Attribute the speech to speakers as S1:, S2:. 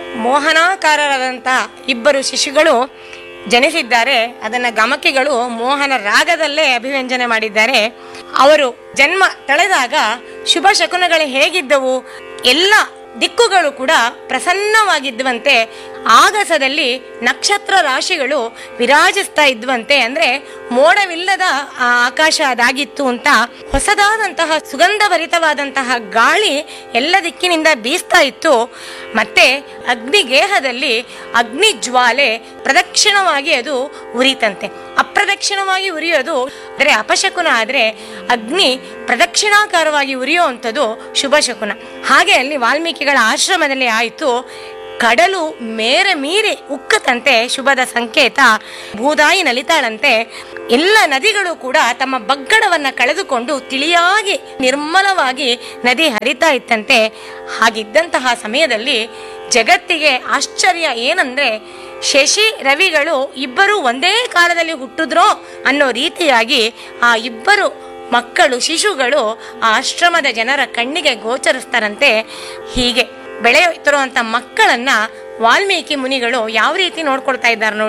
S1: ಮೋಹನಾಕಾರರಾದಂಥ ಇಬ್ಬರು ಶಿಶುಗಳು ಜನಿಸಿದ್ದಾರೆ ಅದನ್ನ ಗಮಕಿಗಳು ಮೋಹನ ರಾಗದಲ್ಲೇ ಅಭಿವ್ಯಂಜನೆ ಮಾಡಿದ್ದಾರೆ ಅವರು ಜನ್ಮ ತಳೆದಾಗ ಶುಭ ಶಕುನಗಳು ಹೇಗಿದ್ದವು ಎಲ್ಲ ದಿಕ್ಕುಗಳು ಕೂಡ ಪ್ರಸನ್ನವಾಗಿದ್ದುವಂತೆ ಆಗಸದಲ್ಲಿ ನಕ್ಷತ್ರ ರಾಶಿಗಳು ವಿರಾಜಿಸ್ತಾ ಇದ್ವಂತೆ ಅಂದ್ರೆ ಮೋಡವಿಲ್ಲದ ಆ ಆಕಾಶ ಅದಾಗಿತ್ತು ಅಂತ ಹೊಸದಾದಂತಹ ಸುಗಂಧಭರಿತವಾದಂತಹ ಗಾಳಿ ಎಲ್ಲ ದಿಕ್ಕಿನಿಂದ ಬೀಸ್ತಾ ಇತ್ತು ಮತ್ತೆ ಅಗ್ನಿಗೇಹದಲ್ಲಿ ಅಗ್ನಿ ಜ್ವಾಲೆ ಪ್ರದಕ್ಷಿಣವಾಗಿ ಅದು ಉರಿತಂತೆ ಅಪ್ರದಕ್ಷಿಣವಾಗಿ ಉರಿಯೋದು ಅಂದರೆ ಅಪಶಕುನ ಆದರೆ ಅಗ್ನಿ ಪ್ರದಕ್ಷಿಣಾಕಾರವಾಗಿ ಉರಿಯುವಂಥದ್ದು ಶುಭ ಶಕುನ ಹಾಗೆ ಅಲ್ಲಿ ವಾಲ್ಮೀಕಿಗಳ ಆಶ್ರಮದಲ್ಲಿ ಆಯಿತು ಕಡಲು ಮೇರೆ ಮೀರಿ ಉಕ್ಕತಂತೆ ಶುಭದ ಸಂಕೇತ ಭೂದಾಯಿ ನಲಿತಾಳಂತೆ ಎಲ್ಲ ನದಿಗಳು ಕೂಡ ತಮ್ಮ ಬಗ್ಗಡವನ್ನ ಕಳೆದುಕೊಂಡು ತಿಳಿಯಾಗಿ ನಿರ್ಮಲವಾಗಿ ನದಿ ಹರಿತಾ ಇತ್ತಂತೆ ಹಾಗಿದ್ದಂತಹ ಸಮಯದಲ್ಲಿ ಜಗತ್ತಿಗೆ ಆಶ್ಚರ್ಯ ಏನಂದ್ರೆ ಶಶಿ ರವಿಗಳು ಇಬ್ಬರು ಒಂದೇ ಕಾಲದಲ್ಲಿ ಹುಟ್ಟಿದ್ರೋ ಅನ್ನೋ ರೀತಿಯಾಗಿ ಆ ಇಬ್ಬರು ಮಕ್ಕಳು ಶಿಶುಗಳು ಆ ಆಶ್ರಮದ ಜನರ ಕಣ್ಣಿಗೆ ಗೋಚರಿಸ್ತಾರಂತೆ ಹೀಗೆ ಬೆಳೆಯುತ್ತಿರುವಂತ ಮಕ್ಕಳನ್ನ ವಾಲ್ಮೀಕಿ ಮುನಿಗಳು ಯಾವ ರೀತಿ ನೋಡ್ಕೊಳ್ತಾ ಇದ್ದಾರೆ ನೋಡಿ